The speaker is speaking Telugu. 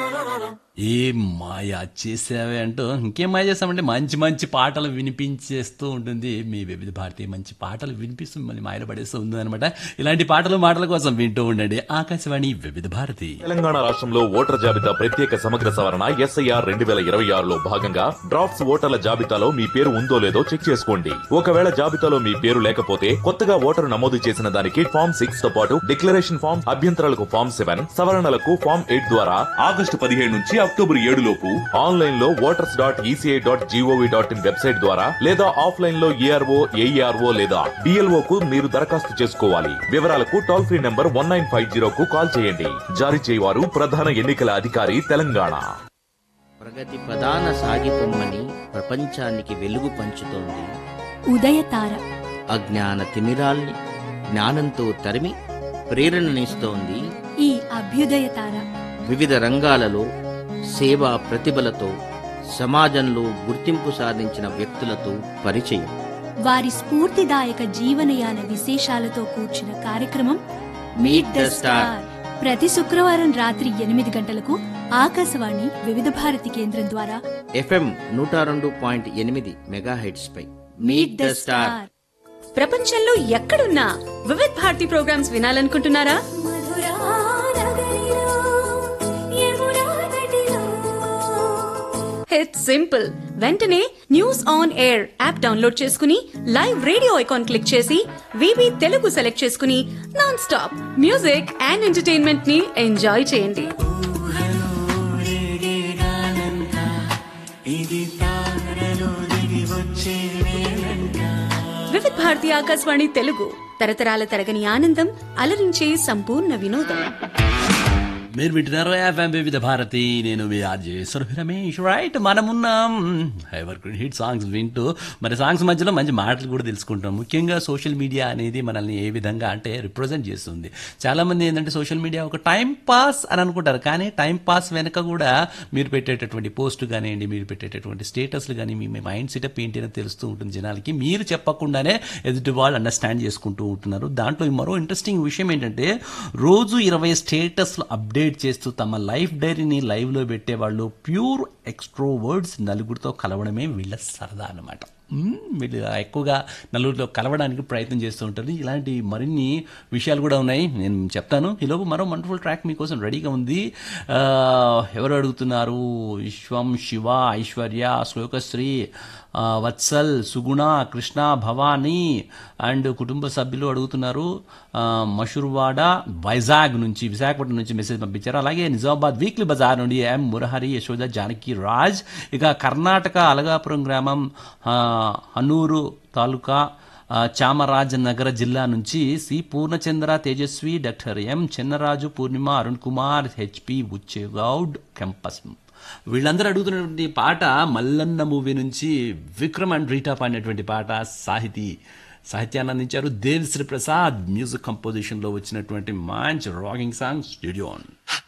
ఏం మాయ చేసావే అంటూ ఇంకేం మాయ చేస్తామంటే మంచి మంచి పాటలు వినిపించేస్తూ ఉంటుంది మీ వివిధ భారతి మంచి పాటలు వినిపిస్తూ మిమ్మల్ని మాయలు పడేస్తూ ఉంది అనమాట ఇలాంటి పాటలు మాటల కోసం వింటూ ఉండండి ఆకాశవాణి వివిధ భారతి తెలంగాణ రాష్ట్రంలో ఓటర్ జాబితా ప్రత్యేక సమగ్ర సవరణ ఎస్ఐఆర్ రెండు వేల ఇరవై ఆరులో భాగంగా డ్రాఫ్ట్స్ ఓటర్ల జాబితాలో మీ పేరు ఉందో లేదో చెక్ చేసుకోండి ఒకవేళ జాబితాలో మీ పేరు లేకపోతే కొత్తగా ఓటరు నమోదు చేసిన దానికి ఫామ్ సిక్స్ తో పాటు డిక్లరేషన్ ఫామ్ అభ్యంతరాలకు ఫామ్ సెవెన్ సవరణలకు ఫామ్ ఎయిట్ ద్వారా ఆగస్టు పదిహేడు నుంచి అక్టోబర్ ఏడు లోపు ఆన్లైన్ లో voters dot ECI dot GOV dot in website ద్వారా లేదా ఆఫ్లైన్ లో ఏఆర్ఓ ఏఈఆర్ఓ లేదా డిఎల్ఓ కు మీరు దరఖాస్తు చేసుకోవాలి వివరాలకు toll free number one nine five zero కు కాల్ చేయండి జారీ చేయవారు ప్రధాన ఎన్నికల అధికారి తెలంగాణ ప్రగతి ప్రధాన సాగిపొమ్మని ప్రపంచానికి వెలుగు పంచుతోంది ఉదయతార అజ్ఞాన తిమిరాల్ని జ్ఞానంతో తరిమి ప్రేరణనిస్తోంది ఈ అభ్యుదయతార వివిధ రంగాలలో సేవా ప్రతిభలతో సమాజంలో గుర్తింపు సాధించిన వ్యక్తులతో పరిచయం వారి స్ఫూర్తిదాయక జీవనయాన విశేషాలతో కూర్చిన కార్యక్రమం మీట్ ద స్టార్ ప్రతి శుక్రవారం రాత్రి ఎనిమిది గంటలకు ఆకాశవాణి వివిధ భారతి కేంద్రం ద్వారా ఎఫ్ఎం నూట రెండు పాయింట్ ఎనిమిది మెగాహెడ్స్ పై మీట్ ద స్టార్ ప్రపంచంలో ఎక్కడున్నా వివిధ్ భారతి ప్రోగ్రామ్స్ వినాలనుకుంటున్నారా ఇట్స్ సింపుల్ వెంటనే news on air app download చేసుకుని లైవ్ రేడియో ఐకాన్ క్లిక్ చేసి వివి తెలుగు సెలెక్ట్ చేసుకుని non stop music and entertainment ని ఎంజాయ్ చేయండి వివిధ్ భారతి ఆకాశవాణి తెలుగు తరతరాల తరగని ఆనందం అలరించే సంపూర్ణ వినోదం మీరు వింటున్నారు ఎఫ్ఎం వివిధ భారతి నేను మీ ఆర్జే సురభి రమేష్ రైట్ మనమున్నాం ఎవర్ గ్రీన్ హిట్ సాంగ్స్ వింటూ మరి సాంగ్స్ మధ్యలో మంచి మాటలు కూడా తెలుసుకుంటాం ముఖ్యంగా సోషల్ మీడియా అనేది మనల్ని ఏ విధంగా అంటే రిప్రజెంట్ చేస్తుంది చాలా మంది ఏంటంటే సోషల్ మీడియా ఒక టైం పాస్ అని అనుకుంటారు కానీ టైం పాస్ వెనక కూడా మీరు పెట్టేటటువంటి పోస్ట్ కానివ్వండి మీరు పెట్టేటటువంటి స్టేటస్లు కానీ మీ మైండ్ సెటప్ ఏంటి అని తెలుస్తూ ఉంటుంది జనాలకి మీరు చెప్పకుండానే ఎదుటి వాళ్ళు అండర్స్టాండ్ చేసుకుంటూ ఉంటున్నారు దాంట్లో మరో ఇంట్రెస్టింగ్ విషయం ఏంటంటే రోజు ఇరవై స్టేటస్లు అప్డేట్ చేస్తూ తమ లైఫ్ డైరీని లైవ్లో పెట్టేవాళ్ళు ప్యూర్ ఎక్స్ట్రోవర్డ్స్ నలుగురితో కలవడమే వీళ్ళ సరదా అన్నమాట మ్మ్, వీళ్ళు ఎక్కువగా నలుగురిలో కలవడానికి ప్రయత్నం చేస్తూ ఉంటారు ఇలాంటి మరిన్ని విషయాలు కూడా ఉన్నాయి నేను చెప్తాను ఈలోపు మరో వండర్ఫుల్ ట్రాక్ మీకోసం రెడీగా ఉంది ఆ, ఎవరు అడుగుతున్నారు విశ్వం శివ ఐశ్వర్య శ్లోకశ్రీ ఆ, వత్సల్ సుగుణ కృష్ణ భవానీ అండ్ కుటుంబ సభ్యులు అడుగుతున్నారు ఆ, మషుర్వాడ వైజాగ్ నుంచి విశాఖపట్నం నుంచి మెసేజ్ పంపించారు అలాగే నిజామాబాద్ వీక్లీ బజార్ నుండి ఎం మురహరి యశోద జానకి రాజ్ ఇక కర్ణాటక అలగాపురం గ్రామం ఆ, హనూరు తాలూకా ఆ, చామరాజనగర జిల్లా నుంచి C Purnachandra Tejaswi doctor M Chinnaraju Purnima Arun Kumar HP Ucchegowd కెంపస్ వీళ్ళందరూ అడుగుతున్నటువంటి పాట మల్లన్న మూవీ నుంచి విక్రమ్ అండ్ రీటా పాడినటువంటి పాట సాహితీ సాహిత్యాన్ని అందించారు దేవిశ్రీ ప్రసాద్ మ్యూజిక్ కంపోజిషన్లో వచ్చినటువంటి మంచి రాగింగ్ సాంగ్ స్టూడియో